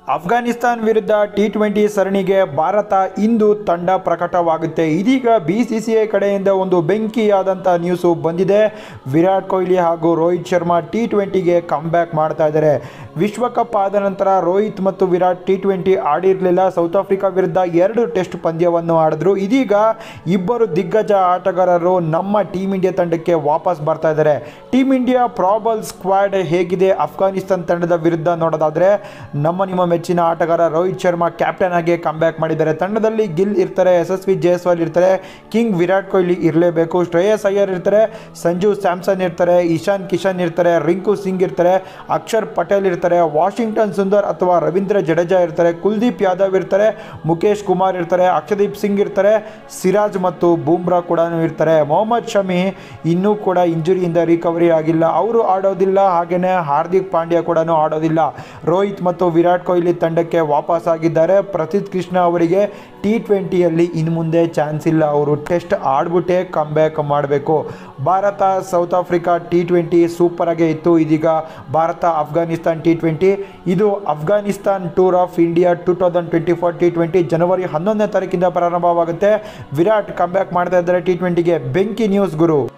ಅಫ್ಘಾನಿಸ್ತಾನ್ ವಿರುದ್ಧ T twenty ಸರಣಿಗೆ ಭಾರತ ಇಂದು ತಂಡ ಪ್ರಕಟವಾಗುತ್ತೆ ಇದೀಗ ಬಿ ಸಿ ಸಿ ಐ ಕಡೆಯಿಂದ ಒಂದು ಬೆಂಕಿಯಾದಂಥ ನ್ಯೂಸು ಬಂದಿದೆ ವಿರಾಟ್ ಕೊಹ್ಲಿ ಹಾಗೂ ರೋಹಿತ್ ಶರ್ಮಾ ಟಿ ಟ್ವೆಂಟಿಗೆ ಕಮ್ಬ್ಯಾಕ್ ಮಾಡ್ತಾ ಇದ್ದಾರೆ ವಿಶ್ವಕಪ್ ಆದ ನಂತರ ರೋಹಿತ್ ಮತ್ತು ವಿರಾಟ್ ಟಿ ಟ್ವೆಂಟಿ ಆಡಿರಲಿಲ್ಲ ಸೌತ್ ಆಫ್ರಿಕಾ ವಿರುದ್ಧ ಎರಡು ಟೆಸ್ಟ್ ಪಂದ್ಯವನ್ನು ಆಡಿದ್ರು ಇದೀಗ ಇಬ್ಬರು ದಿಗ್ಗಜ ಆಟಗಾರರು ನಮ್ಮ ಟೀಮ್ ಇಂಡಿಯಾ ತಂಡಕ್ಕೆ ವಾಪಸ್ ಬರ್ತಾ ಇದ್ದಾರೆ ಟೀಮ್ ಇಂಡಿಯಾ ಪ್ರಾಬಲ್ ಸ್ಕ್ವಾಡ್ ಹೇಗಿದೆ ಅಫ್ಘಾನಿಸ್ತಾನ್ ತಂಡದ ವಿರುದ್ಧ ನೋಡೋದಾದ್ರೆ ನಮ್ಮ ನಿಮ್ಮ ಮೆಚ್ಚಿನ ಆಟಗಾರ ರೋಹಿತ್ ಶರ್ಮಾ ಕ್ಯಾಪ್ಟನ್ ಆಗಿ ಕಮ್ಬ್ಯಾಕ್ ಮಾಡಿದ್ದಾರೆ ತಂಡದಲ್ಲಿ ಗಿಲ್ ಇರ್ತಾರೆ ಯಶಸ್ವಿ ಜೈಸ್ವಾಲ್ ಇರ್ತಾರೆ ಕಿಂಗ್ ವಿರಾಟ್ ಕೊಹ್ಲಿ ಇರಲೇಬೇಕು ಶ್ರೇಯಸ್ ಅಯ್ಯರ್ ಇರ್ತಾರೆ ಸಂಜು ಸ್ಯಾಮ್ಸನ್ ಇರ್ತಾರೆ ಇಶಾನ್ ಕಿಶನ್ ಇರ್ತಾರೆ ರಿಂಕು ಸಿಂಗ್ ಇರ್ತಾರೆ ಅಕ್ಷರ್ ಪಟೇಲ್ ಇರ್ತಾರೆ ವಾಷಿಂಗ್ಟನ್ ಸುಂದರ್ ಅಥವಾ ರವೀಂದ್ರ ಜಡೇಜಾ ಇರ್ತಾರೆ ಕುಲ್ದೀಪ್ ಯಾದವ್ ಇರ್ತಾರೆ ಮುಖೇಶ್ ಕುಮಾರ್ ಇರ್ತಾರೆ ಅಕ್ಷದೀಪ್ ಸಿಂಗ್ ಇರ್ತಾರೆ ಸಿರಾಜ್ ಮತ್ತು ಬೂಮ್ರಾ ಕೂಡ ಇರ್ತಾರೆ ಮೊಹಮ್ಮದ್ ಶಮಿ ಇನ್ನೂ ಕೂಡ ಇಂಜುರಿಯಿಂದ ರಿಕವರಿ ಆಗಿಲ್ಲ ಅವರು ಆಡೋದಿಲ್ಲ ಹಾಗೆಯೇ ಹಾರ್ದಿಕ್ ಪಾಂಡ್ಯ ಕೂಡ ಆಡೋದಿಲ್ಲ ರೋಹಿತ್ ಮತ್ತು ವಿರಾಟ್ ಕೊಹ್ಲಿ ತಂಡಕ್ಕೆ ವಾಪಸ್ ಆಗಿದ್ದಾರೆ ಪ್ರಸಿದ್ಧ ಕೃಷ್ಣ ಅವರಿಗೆ ಟಿ ಟ್ವೆಂಟಿಯಲ್ಲಿ ಇನ್ನು ಮುಂದೆ ಚಾನ್ಸ್ ಇಲ್ಲ ಅವರು ಟೆಸ್ಟ್ ಆಡ್ಬಿಟ್ಟೇ ಕಮ್ಬ್ಯಾಕ್ ಮಾಡಬೇಕು Bharat South Africa T twenty ಸೂಪರಾಗೇ ಇತ್ತು ಇದೀಗ ಭಾರತ ಅಫ್ಘಾನಿಸ್ತಾನ್ ಟಿ ಟ್ವೆಂಟಿ ಇದು Afghanistan tour of India two thousand twenty four T twenty ಜನವರಿ ಹನ್ನೊಂದನೇ ತಾರೀಕಿಂದ ಪ್ರಾರಂಭವಾಗುತ್ತೆ ವಿರಾಟ್ ಕಮ್ಬ್ಯಾಕ್ ಮಾಡ್ತಾ ಇದ್ದಾರೆ ಟಿ ಟ್ವೆಂಟಿಗೆ ಬೆಂಕಿ ನ್ಯೂಸ್ ಗುರು